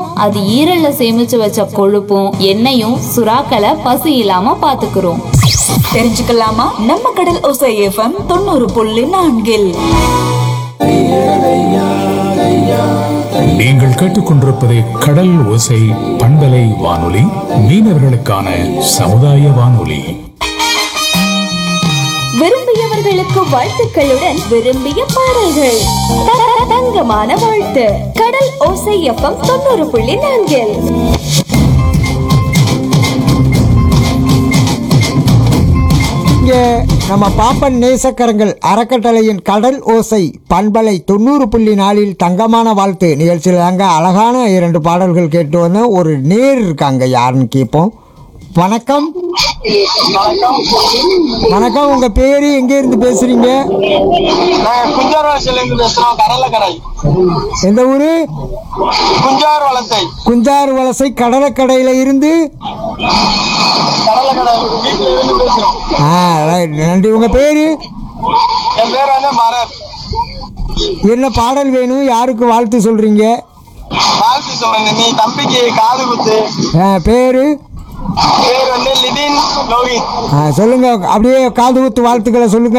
அது ஈரல்ல சேமிச்சு வச்ச கொழுப்பும் எண்ணெயும் சுறாக்களை பசி இல்லாம பாத்துக்கிறோம் தெரிஞ்சுக்கலாமா நம்ம கடல் ஓசை எஃப்எம் தொண்ணூறு புள்ளி நான்கில் நீங்கள் கேட்டுக்கொண்டிருப்பது கடல் ஓசை பண்பலை வானொலி மீனவர்களுக்கான சமுதாய வானொலி விரும்பியவர்களுக்கு வாழ்த்துக்களுடன் விரும்பிய பாடல்கள் த- த- தங்கமான வாழ்த்து கடல் ஓசை எஃப்எம் தொண்ணூறு புள்ளி நான்கில் இங்கே நம்ம பாப்பன் நேசக்கரங்கள் அறக்கட்டளையின் கடல் ஓசை பண்பலை தொண்ணூறு புள்ளி நாலில் தங்கமான வாழ்த்து நிகழ்ச்சியில் தாங்க அழகான இரண்டு பாடல்கள் கேட்டு வந்தோம் ஒரு நேர் இருக்காங்க யாருன்னு கேட்போம் வணக்கம் வணக்கம் உங்க பேரு எங்க இருந்து பேசுறீங்க நாங்க குஞ்சார் வளர்ச்சியில இருந்து பேசுறோம் கடலக்கடை எந்த ஊரு குஞ்சார் வளர்த்தை குஞ்சாறு வலசை கடலக்கடையில இருந்து கடலக்கடை வீட்டுல இருந்து பேசுறோம் ஆ right. நன்றி உங்க பேரு என் பேர் வந்து மரர் என்ன பாடல் வேணும் யாருக்கு வாழ்த்து சொல்றீங்க வாழ்த்து சொல்லுங்க நீ தம்பிக்கு காது குத்து ஆ, பேரு பேர் வந்து லிடின் லோகித் ஆ, சொல்லுங்க அப்படியே காது குத்து வாழ்த்துக்களை சொல்லுங்க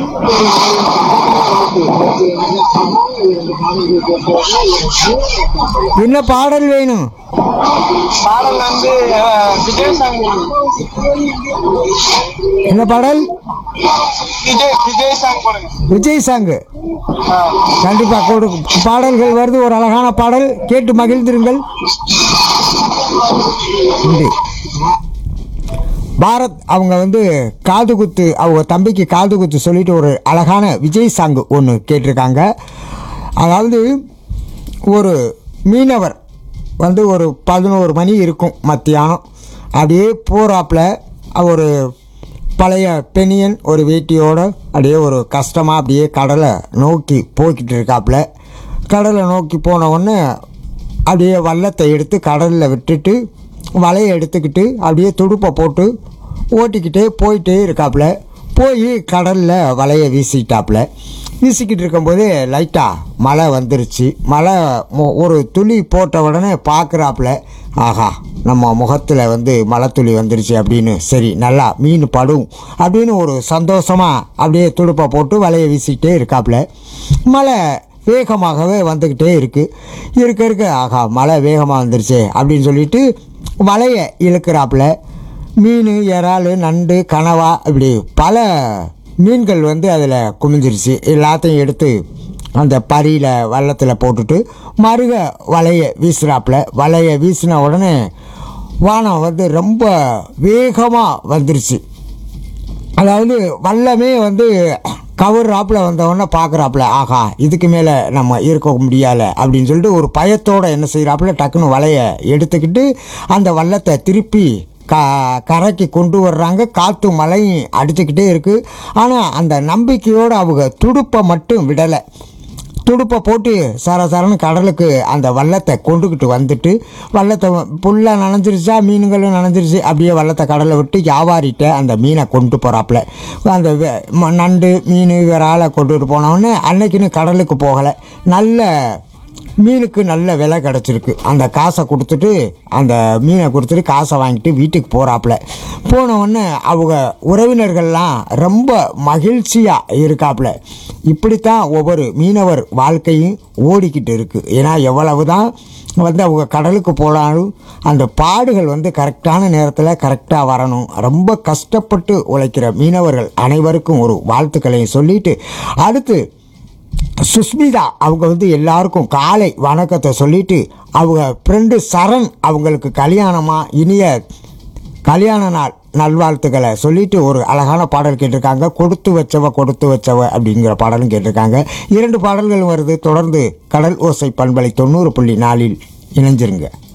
என்ன பாடல் வேணும் பாடல் வந்து அஹ், விஜய் சாங் என்ன பாடல் விஜய் விஜய் சாங் போடுங்க விஜய் சாங்கு ஆ. கண்டிப்பா கொடு பாடல்கள் வருது ஒரு அழகான பாடல் கேட்டு மகிழ்ந்திருங்கள் நன்றி. பாரத் அவங்க வந்து காது குத்து அவங்க தம்பிக்கு காது குத்து சொல்லிட்டு ஒரு அழகான விஜய் சாங்கு ஒன்று கேட்டிருக்காங்க அதாவது ஒரு மீனவர் வந்து ஒரு பதினோரு மணி இருக்கும் மத்தியானம் அப்படியே போகிறாப்புல ஒரு பழைய பெனியன் ஒரு வேட்டியோட அப்படியே ஒரு கஷ்டமாக அப்படியே கடலை நோக்கி போய்கிட்டு இருக்காப்புல கடலை நோக்கி போன உடனே அப்படியே வள்ளத்தை எடுத்து கடலில் விட்டுட்டு வலையை எடுத்துக்கிட்டு அப்படியே துடுப்பை போட்டு ஓட்டிக்கிட்டே போயிட்டே இருக்காப்புல போய் கடலில் வலையை வீசிட்டாப்புல வீசிக்கிட்டு இருக்கும்போது லைட்டாக மழை வந்துருச்சு மழை மொ- ஒரு துளி போட்ட உடனே பார்க்குறாப்புல ஆஹா நம்ம முகத்தில் வந்து மழை துளி வந்துருச்சு அப்படின்னு சரி நல்லா மீன் படும் அப்படின்னு ஒரு சந்தோஷமாக அப்படியே துடுப்பை போட்டு வலையை வீசிக்கிட்டே இருக்காப்புல மழை வேகமாகவே வந்துக்கிட்டே இருக்குது இருக்க இருக்க ஆகா மழை வேகமாக வந்துருச்சு அப்படின்னு சொல்லிட்டு வலையை இழுக்கிறாப்புல மீன் இறால் நண்டு கனவா இப்படி பல மீன்கள் வந்து அதில் குமிஞ்சிருச்சு எல்லாத்தையும் எடுத்து அந்த பரியில் வள்ளத்தில் போட்டுட்டு மறுக வலையை வீசுகிறாப்புல வலையை வீசின உடனே வானம் வந்து ரொம்ப வேகமாக வந்துருச்சு அதாவது வல்லமே வந்து கவர்றாப்புல வந்தவொடனே பார்க்குறாப்புல ஆஹா இதுக்கு மேலே நம்ம இருக்க முடியலை அப்படின்னு சொல்லிட்டு ஒரு பயத்தோடு என்ன செய்கிறாப்புல டக்குன்னு வலையை எடுத்துக்கிட்டு அந்த வல்லத்தை திருப்பி க கரைக்கு கொண்டு வர்றாங்க காற்று மழையும் அடிச்சுக்கிட்டே இருக்குது ஆனால் அந்த நம்பிக்கையோடு அவங்க துடுப்பை மட்டும் விடலை துடுப்பை போட்டு சர சரன்னு கடலுக்கு அந்த வள்ளத்தை கொண்டுக்கிட்டு வந்துட்டு வள்ளத்தை புல்லாக நனைஞ்சிருச்சா மீன்களும் நனைஞ்சிருச்சு அப்படியே வள்ளத்தை கடலை விட்டு வியாபாரிட்ட அந்த மீனை கொண்டு போகிறாப்புல அந்த வெ- ம- நண்டு மீன் விராலை கொண்டுட்டு போனவுடனே அன்னைக்குன்னு கடலுக்கு போகலை நல்ல மீனுக்கு நல்ல விலை கிடச்சிருக்கு அந்த காசை கொடுத்துட்டு அந்த மீனை கொடுத்துட்டு காசை வாங்கிட்டு வீட்டுக்கு போகிறாப்புல போன உடனே அவங்க உறவினர்கள்லாம் ரொம்ப மகிழ்ச்சியாக இருக்காப்புல இப்படித்தான் ஒவ்வொரு மீனவர் வாழ்க்கையும் ஓடிக்கிட்டு இருக்குது ஏன்னா எவ்வளவு தான் வந்து அவங்க கடலுக்கு போனாலும் அந்த பாடுகள் வந்து கரெக்டான நேரத்தில் கரெக்டாக வரணும் ரொம்ப கஷ்டப்பட்டு உழைக்கிற மீனவர்கள் அனைவருக்கும் ஒரு வாழ்த்துக்களையும் சொல்லிட்டு அடுத்து சுஸ்மிதா அவங்க வந்து எல்லாருக்கும் காலை வணக்கத்தை சொல்லிட்டு அவங்க ஃப்ரெண்டு சரண் அவங்களுக்கு கல்யாணமா இனிய கல்யாண நாள் நல்வாழ்த்துக்களை சொல்லிட்டு ஒரு அழகான பாடல் கேட்டிருக்காங்க கொடுத்து வச்சவ கொடுத்து வச்சவ அப்படிங்கிற பாடலும் கேட்டிருக்காங்க இரண்டு பாடல்கள் வருது தொடர்ந்து கடல் ஓசை பண்பலை தொண்ணூறு புள்ளி நாலில் இணைஞ்சிருங்க